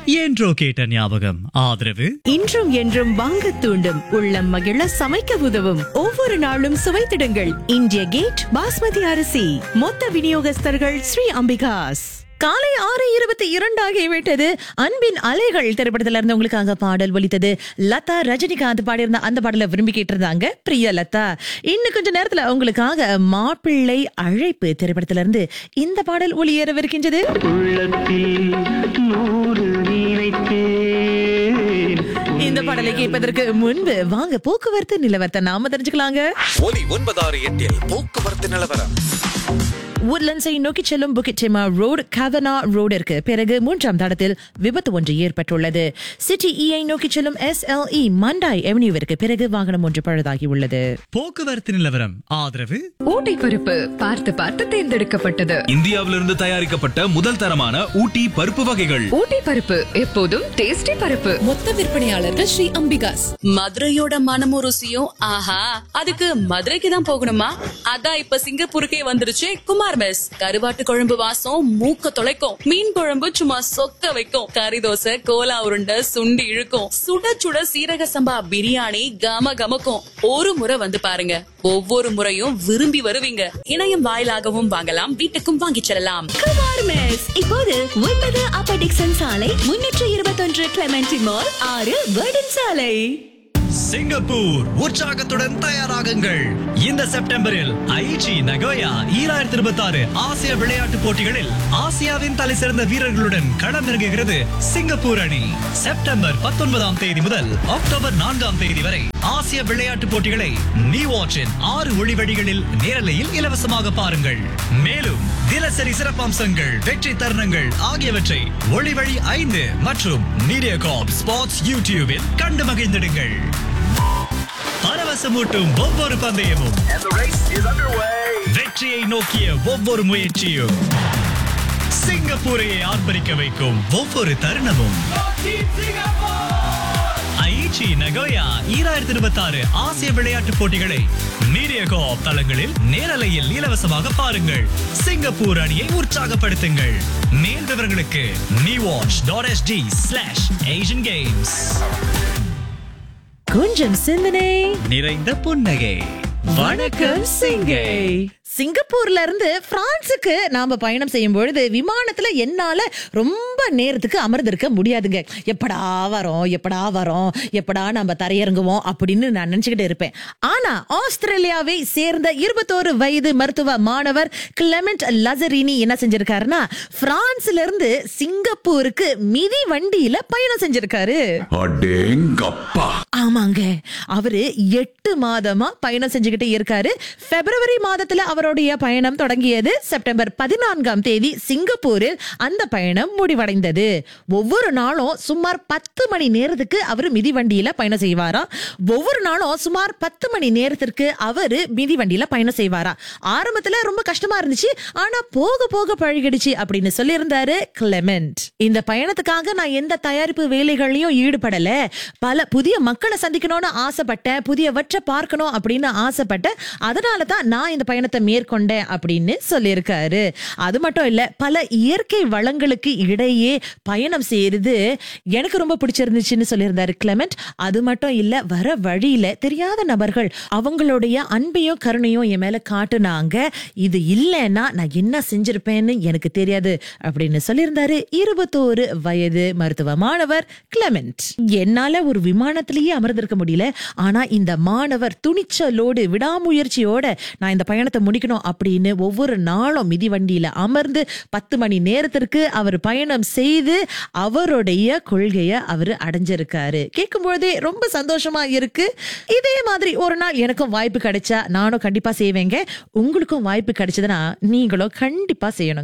என்றோ கேட்ட ஞாபகம் ஆதரவு இன்றும் என்றும் வாங்க தூண்டும் உள்ளம் மகிழ சமைக்க உதவும் ஒவ்வொரு நாளும் சுவைத்திடுங்கள் இந்திய கேட் பாஸ்மதி அரிசி மொத்த விநியோகஸ்தர்கள் ஸ்ரீ அம்பிகாஸ் காலை ஆறு இருபத்தி இரண்டு ஆகிவிட்டது அன்பின் அலைகள் திரைப்படத்துல இருந்து உங்களுக்காக பாடல் ஒலித்தது லதா ரஜினிகாந்த் பாடியிருந்த அந்த பாடலை விரும்பி கேட்டிருந்தாங்க பிரியா லதா இன்னும் கொஞ்ச நேரத்துல உங்களுக்காக மாப்பிள்ளை அழைப்பு திரைப்படத்துல இருந்து இந்த பாடல் ஒளியேறவிருக்கின்றது உள்ளத்தில் நூறு நினைத்தேன் இந்த பாடலை கேட்பதற்கு முன்பு வாங்க போக்குவரத்து நிலவரத்தை நாம தெரிஞ்சுக்கலாங்க ஒலி ஒன்பதாறு எட்டில் போக்குவரத்து நிலவரம் உட்லண்ட்ஸை நோக்கி செல்லும் புக்கிட்டிமா ரோடு கவனா ரோடிற்கு பிறகு மூன்றாம் தடத்தில் விபத்து ஒன்று ஏற்பட்டுள்ளது சிட்டி இஐ நோக்கி செல்லும் எஸ்எல்இ மண்டாய் எவன்யூவிற்கு பிறகு வாகனம் ஒன்று பழுதாகி உள்ளது போக்குவரத்து நிலவரம் ஆதரவு ஊட்டி பருப்பு பார்த்து பார்த்து தேர்ந்தெடுக்கப்பட்டது இந்தியாவிலிருந்து தயாரிக்கப்பட்ட முதல் தரமான ஊட்டி பருப்பு வகைகள் ஊட்டி பருப்பு எப்போதும் டேஸ்டி பருப்பு மொத்த விற்பனையாளர்கள் ஸ்ரீ அம்பிகாஸ் மதுரையோட மனமும் ருசியும் ஆஹா அதுக்கு மதுரைக்கு தான் போகணுமா அதான் இப்ப சிங்கப்பூருக்கே வந்துருச்சு குமார் மெஸ் கருவாட்டு குழம்பு வாசம் மூக்க தொலைக்கும் மீன் குழம்பு சும்மா சொக்க வைக்கும் கறி தோசை கோலா உருண்டை சுண்டி இழுக்கும் சுட சுட சீரக சம்பா பிரியாணி கம கமக்கும் ஒரு முறை வந்து பாருங்க ஒவ்வொரு முறையும் விரும்பி வருவீங்க இணையம் வாயிலாகவும் வாங்கலாம் வீட்டுக்கும் வாங்கிச் செல்லலாம் குமார் மெஸ் இப்போது ஒன்பது அப்பர் டிக்சன் சாலை முன்னூற்று இருபத்தொன்று கிளமெண்டி மால் ஆறு வேர்டன் சாலை சிங்கப்பூர் உற்சாகத்துடன் தயாராகுங்கள் இந்த செப்டம்பரில் ஐச்சி நகோயா ஈராயிரத்தி இருபத்தி ஆறு ஆசிய விளையாட்டுப் போட்டிகளில் ஆசியாவின் தலை சிறந்த வீரர்களுடன் களமிறங்குகிறது சிங்கப்பூர் அணி செப்டம்பர் பத்தொன்பதாம் தேதி முதல் அக்டோபர் நான்காம் தேதி வரை ஆசிய விளையாட்டுப் போட்டிகளை நீ வாட்சின் ஆறு ஒளிவழிகளில் நேரலையில் இலவசமாக பாருங்கள் மேலும் தினசரி சிறப்பம்சங்கள் வெற்றி தருணங்கள் ஆகியவற்றை ஒளிவழி ஐந்து மற்றும் மீடியா காப் ஸ்பாட்ஸ் யூடியூபில் கண்டு மகிழ்ந்திடுங்கள் பரவசமூட்டும் ஒவ்வொரு பந்தயமும் வெற்றியை நோக்கிய ஒவ்வொரு முயற்சியும் சிங்கப்பூரையை ஆர்ப்பரிக்க வைக்கும் ஒவ்வொரு தருணமும் ஐச்சி நகோயா ஈராயிரத்தி இருபத்தி ஆறு ஆசிய விளையாட்டுப் போட்டிகளை மீடியா கோஆப் தளங்களில் நேரலையில் இலவசமாக பாருங்கள் சிங்கப்பூர் அணியை உற்சாகப்படுத்துங்கள் மேல் விவரங்களுக்கு mewatch dot SG slash Asian games கொஞ்சம் சிந்தனை நிறைந்த புன்னகை வணக்கம் சிங்கை சிங்கப்பூர்ல இருந்து பிரான்சுக்கு நாம பயணம் செய்யும் பொழுது விமானத்துல என்னால ரொம்ப நேரத்துக்கு அமர்ந்திருக்க முடியாதுங்க எப்படா வரோம் எப்படா வரோம் எப்படா நம்ம தரையிறங்குவோம் அப்படின்னு நான் நினைச்சுக்கிட்டு இருப்பேன் ஆனா ஆஸ்திரேலியாவை சேர்ந்த இருபத்தோரு வயது மருத்துவ மாணவர் கிளமெண்ட் லசரினி என்ன செஞ்சிருக்காருன்னா பிரான்ஸ்ல இருந்து சிங்கப்பூருக்கு மிதி வண்டியில பயணம் செஞ்சிருக்காரு அடேங்கப்பா ஆமாங்க அவரு எட்டு மாதமா பயணம் செஞ்சுக்கிட்டே இருக்காரு பிப்ரவரி மாதத்துல அவருடைய பயணம் தொடங்கியது செப்டம்பர் பதினான்காம் தேதி சிங்கப்பூரில் அந்த பயணம் முடிவடைந்தது ஒவ்வொரு நாளும் சுமார் பத்து மணி நேரத்துக்கு அவர் மிதிவண்டியில பயணம் செய்வாரா ஒவ்வொரு நாளும் சுமார் பத்து மணி நேரத்திற்கு அவரு மிதிவண்டியில பயணம் செய்வாரா ஆரம்பத்துல ரொம்ப கஷ்டமா இருந்துச்சு ஆனா போக போக பழகிடுச்சு அப்படின்னு சொல்லியிருந்தாரு கிளெமெண்ட் இந்த பயணத்துக்காக நான் எந்த தயாரிப்பு வேலைகளையும் ஈடுபடல பல புதிய மக்களை சந்திக்கணும்னு ஆசைப்பட்டேன் புதியவற்றை பார்க்கணும் அப்படின்னு ஆசைப்பட்டேன் அதனால தான் நான் இந்த பயணத்தை மேற்கொண்டேன் அப்படின்னு சொல்லியிருக்காரு அது மட்டும் இல்ல பல இயற்கை வளங்களுக்கு இடையே பயணம் செய்யறது எனக்கு ரொம்ப பிடிச்சிருந்துச்சுன்னு சொல்லியிருந்தாரு கிளமெண்ட் அது மட்டும் இல்ல வர வழியில தெரியாத நபர்கள் அவங்களுடைய அன்பையும் கருணையும் என் மேல காட்டுனாங்க இது இல்லைன்னா நான் என்ன செஞ்சிருப்பேன்னு எனக்கு தெரியாது அப்படின்னு சொல்லியிருந்தாரு இருபத்தோரு வயது மருத்துவ மாணவர் கிளமெண்ட் என்னால ஒரு விமானத்திலேயே அமர்ந்திருக்க முடியல ஆனா இந்த மாணவர் துணிச்சலோடு விடாமுயற்சியோட நான் இந்த பயணத்தை முடிக்கணும் அப்படின்னு ஒவ்வொரு நாளும் மிதிவண்டியில அமர்ந்து பத்து மணி நேரத்திற்கு அவர் பயணம் செய்து அவருடைய கொள்கையை அவர் அடைஞ்சிருக்காரு கேட்கும் பொழுதே ரொம்ப சந்தோஷமா இருக்கு இதே மாதிரி ஒரு நாள் எனக்கும் வாய்ப்பு கிடைச்சா நானும் கண்டிப்பா செய்வேங்க உங்களுக்கும் வாய்ப்பு கிடைச்சதுன்னா நீங்களும் கண்டிப்பா செய்யணும்